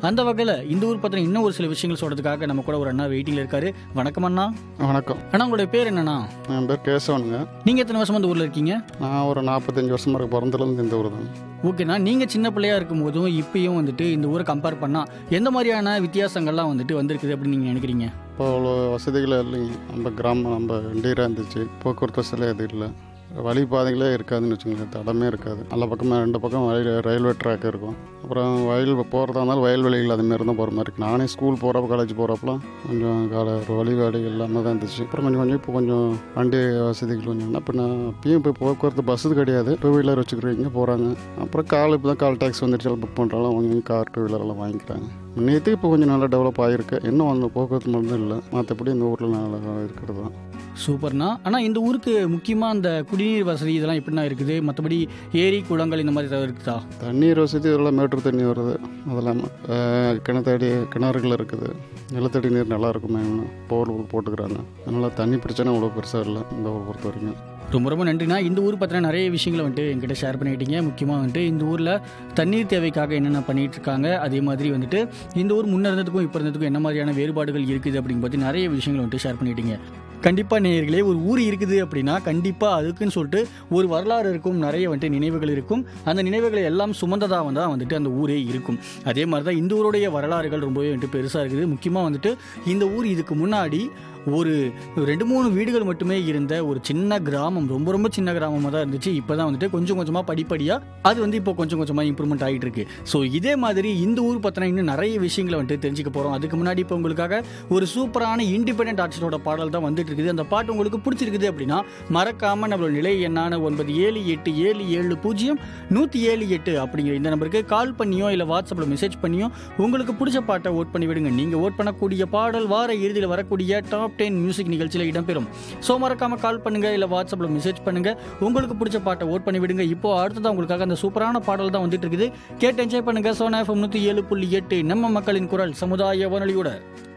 அந்த வகையில் இந்த ஊர் பற்றின இன்னும் ஒரு சில விஷயங்கள் சொல்கிறதுக்காக நம்ம கூட ஒரு அண்ணா வெயிட்டிங்கில் இருக்காரு வணக்கம் அண்ணா வணக்கம் அண்ணா உங்களுடைய பேர் என்னண்ணா என் பேர் கேசவனுங்க நீங்கள் எத்தனை வருஷமா இந்த ஊரில் இருக்கீங்க நான் ஒரு நாற்பத்தஞ்சு வருஷமா இருக்கு பிறந்ததுலேருந்து இந்த ஊர் தான் ஓகேண்ணா நீங்கள் சின்ன பிள்ளையா இருக்கும்போதும் இப்பயும் வந்துட்டு இந்த ஊரை கம்பேர் பண்ணால் எந்த மாதிரியான வித்தியாசங்கள் வந்துட்டு வந்திருக்குது அப்படின்னு நீங்கள் நினைக்கிறீங்க இப்போ அவ்வளோ வசதிகளே இல்லைங்க நம்ம கிராமம் நம்ம இண்டியராக இருந்துச்சு போக்குவரத்து வசதியில் எதுவும் இல்லை வழி பாதைகளே இருக்காதுன்னு வச்சுக்கோங்க தடமே இருக்காது நல்ல பக்கமாக ரெண்டு பக்கம் வயல் ரயில்வே ட்ராக் இருக்கும் அப்புறம் வயல் போகிறதா இருந்தாலும் வயல்வெளிகள் அதுமாரி தான் போகிற மாதிரி இருக்கு நானே ஸ்கூல் போகிறப்ப காலேஜ் போகிறப்பலாம் கொஞ்சம் கால ஒரு வழிபாடு இல்லாமல் தான் இருந்துச்சு அப்புறம் கொஞ்சம் கொஞ்சம் இப்போ கொஞ்சம் வண்டி வசதிகள் கொஞ்சம் என்ன இப்போ நான் இப்பயும் இப்போ போக்குவரத்து பஸ்ஸு கிடையாது டூ வீலர் வச்சுக்கிறவங்க போகிறாங்க அப்புறம் கால் இப்போ தான் கால் டேக்ஸ் வந்துடுச்சு புக் பண்ணுறாங்க கொஞ்சம் கார் டூ வீலரெல்லாம் வாங்கிக்கிறாங்க நேற்று இப்போ கொஞ்சம் நல்லா டெவலப் ஆகிருக்கு இன்னும் அந்த போக்குவரத்து மட்டும் இல்லை மற்றபடி இந்த ஊரில் நல்லா இருக்கிறது தான் சூப்பர்ண்ணா ஆனால் இந்த ஊருக்கு முக்கியமாக அந்த குடிநீர் வசதி இதெல்லாம் எப்படிண்ணா இருக்குது மற்றபடி ஏரி குளங்கள் இந்த மாதிரி ஏதாவது இருக்குதா தண்ணீர் வசதி இதெல்லாம் மேட்டூர் தண்ணி வருது அது இல்லாமல் அஹ், கிணத்தடி கிணறுகள் இருக்குது நிலத்தடி நீர் நல்லா இருக்குமே போர் போட்டுக்கிறாங்க அதனால் தண்ணி பிரச்சனை அவ்வளோ பெருசாக இல்லை இந்த ஊரை பொறுத்த வரைக்கும் ரொம்ப ரொம்ப நன்றிண்ணா இந்த ஊர் பற்றின நிறைய விஷயங்களை வந்துட்டு என்கிட்ட ஷேர் பண்ணிக்கிட்டீங்க முக்கியமாக வந்துட்டு இந்த ஊரில் தண்ணீர் தேவைக்காக என்னென்ன பண்ணிட்டு இருக்காங்க அதே மாதிரி வந்துட்டு இந்த ஊர் முன்ன இருந்ததுக்கும் இப்போ இருந்ததுக்கும் என்ன மாதிரியான வேறுபாடுகள் இருக்குது அப்படிங்க பற்றி நிறைய விஷயங்களை வந்துட்டு ஷேர் பண்ணிக்கிட்டீங்க கண்டிப்பாக நேயர்களே ஒரு ஊர் இருக்குது அப்படின்னா கண்டிப்பாக அதுக்குன்னு சொல்லிட்டு ஒரு வரலாறு இருக்கும் நிறைய வந்துட்டு நினைவுகள் இருக்கும் அந்த நினைவுகளை எல்லாம் சுமந்ததாக வந்து தான் வந்துட்டு அந்த ஊரே இருக்கும் அதே மாதிரி தான் இந்த ஊருடைய வரலாறுகள் ரொம்பவே வந்துட்டு பெருசாக இருக்குது முக்கியமாக வந்துட்டு இந்த ஊர் இதுக்கு முன்னாடி ஒரு ரெண்டு மூணு வீடுகள் மட்டுமே இருந்த ஒரு சின்ன கிராமம் ரொம்ப ரொம்ப சின்ன கிராமமாக தான் இருந்துச்சு இப்போ தான் வந்துட்டு கொஞ்சம் கொஞ்சமாக படிப்படியாக அது வந்து இப்போ கொஞ்சம் கொஞ்சமாக இம்ப்ரூவ்மெண்ட் ஆகிட்டு இருக்கு ஸோ இதே மாதிரி இந்த ஊர் பற்றின இன்னும் நிறைய விஷயங்களை வந்துட்டு தெரிஞ்சுக்க போகிறோம் அதுக்கு முன்னாடி இப்போ உங்களுக்காக ஒரு சூப்பரான இண்டிபெண்டன்ட் ஆர்டிஸ்டோட பாடல் தான் வந்துட்டு இருக்குது அந்த பாட்டு உங்களுக்கு பிடிச்சிருக்குது அப்படின்னா மறக்காம நம்மளோட நிலை எண்ணான ஒன்பது ஏழு எட்டு ஏழு ஏழு பூஜ்ஜியம் நூற்றி ஏழு எட்டு அப்படிங்கிற இந்த நம்பருக்கு கால் பண்ணியோ இல்லை வாட்ஸ்அப்பில் மெசேஜ் பண்ணியோ உங்களுக்கு பிடிச்ச பாட்டை ஓட் பண்ணி விடுங்க நீங்கள் ஓட் பண்ணக்கூடிய பாடல் வார இறுதியில் வரக்கூடிய டாப் டென் மியூசிக் நிகழ்ச்சியில் இடம்பெறும் ஸோ மறக்காம கால் பண்ணுங்க இல்லை வாட்ஸ்அப்பில் மெசேஜ் பண்ணுங்க உங்களுக்கு பிடிச்ச பாட்டை ஓட் பண்ணி விடுங்க இப்போ அடுத்ததான் உங்களுக்காக அந்த சூப்பரான பாடல் தான் வந்துட்டு இருக்குது கேட்டு என்ஜாய் பண்ணுங்க சோனா எஃப்எம் நூற்றி ஏழு புள்ளி எட்டு நம்ம மக்களின் குரல் சமுதாய வானொலியோட